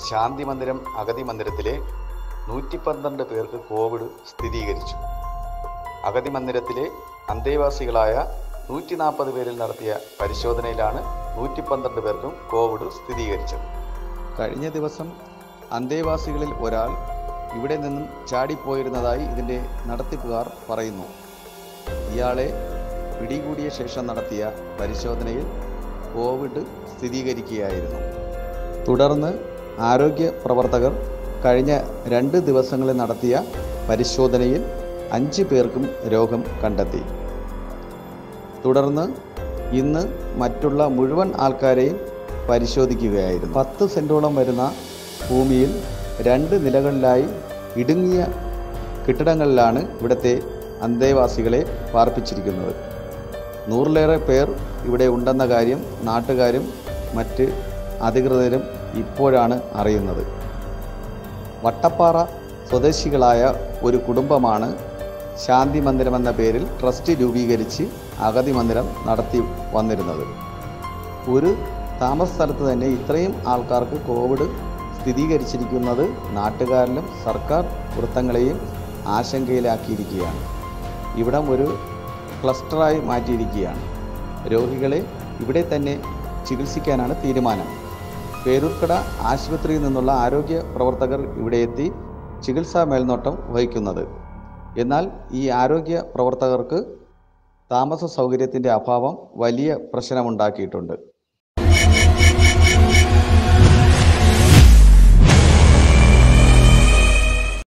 ശാന്തി മന്ദിരം അഗതി മന്ദിരത്തിലെ നൂറ്റി പന്ത്രണ്ട് പേർക്ക് കോവിഡ് സ്ഥിരീകരിച്ചു അഗതി മന്ദിരത്തിലെ അന്തേവാസികളായ നൂറ്റി നാൽപ്പത് പേരിൽ നടത്തിയ പരിശോധനയിലാണ് നൂറ്റി പന്ത്രണ്ട് പേർക്കും കോവിഡ് സ്ഥിരീകരിച്ചത് കഴിഞ്ഞ ദിവസം അന്തേവാസികളിൽ ഒരാൾ ഇവിടെ നിന്നും ചാടിപ്പോയിരുന്നതായി ഇതിൻ്റെ നടത്തിപ്പുകാർ പറയുന്നു ഇയാളെ പിടികൂടിയ ശേഷം നടത്തിയ പരിശോധനയിൽ കോവിഡ് സ്ഥിരീകരിക്കുകയായിരുന്നു തുടർന്ന് ആരോഗ്യ പ്രവർത്തകർ കഴിഞ്ഞ രണ്ട് ദിവസങ്ങളിൽ നടത്തിയ പരിശോധനയിൽ അഞ്ച് പേർക്കും രോഗം കണ്ടെത്തി തുടർന്ന് ഇന്ന് മറ്റുള്ള മുഴുവൻ ആൾക്കാരെയും പരിശോധിക്കുകയായിരുന്നു പത്ത് സെൻറ്റോളം വരുന്ന ഭൂമിയിൽ രണ്ട് നിലകളിലായി ഇടുങ്ങിയ കെട്ടിടങ്ങളിലാണ് ഇവിടുത്തെ അന്തേവാസികളെ പാർപ്പിച്ചിരിക്കുന്നത് നൂറിലേറെ പേർ ഇവിടെ ഉണ്ടെന്ന കാര്യം നാട്ടുകാരും മറ്റ് അധികൃതരും ഇപ്പോഴാണ് അറിയുന്നത് വട്ടപ്പാറ സ്വദേശികളായ ഒരു കുടുംബമാണ് ശാന്തി മന്ദിരം എന്ന പേരിൽ ട്രസ്റ്റ് രൂപീകരിച്ച് അഗതി മന്ദിരം നടത്തി വന്നിരുന്നത് ഒരു താമസ സ്ഥലത്ത് തന്നെ ഇത്രയും ആൾക്കാർക്ക് കോവിഡ് സ്ഥിരീകരിച്ചിരിക്കുന്നത് നാട്ടുകാരിലും സർക്കാർ വൃത്തങ്ങളെയും ആശങ്കയിലാക്കിയിരിക്കുകയാണ് ഇവിടം ഒരു ക്ലസ്റ്ററായി മാറ്റിയിരിക്കുകയാണ് രോഗികളെ ഇവിടെ തന്നെ ചികിത്സിക്കാനാണ് തീരുമാനം പേരൂർക്കട ആശുപത്രിയിൽ നിന്നുള്ള ആരോഗ്യ പ്രവർത്തകർ ഇവിടെ എത്തി ചികിത്സാ മേൽനോട്ടം വഹിക്കുന്നത് എന്നാൽ ഈ ആരോഗ്യ പ്രവർത്തകർക്ക് താമസ സൗകര്യത്തിൻ്റെ അഭാവം വലിയ പ്രശ്നമുണ്ടാക്കിയിട്ടുണ്ട്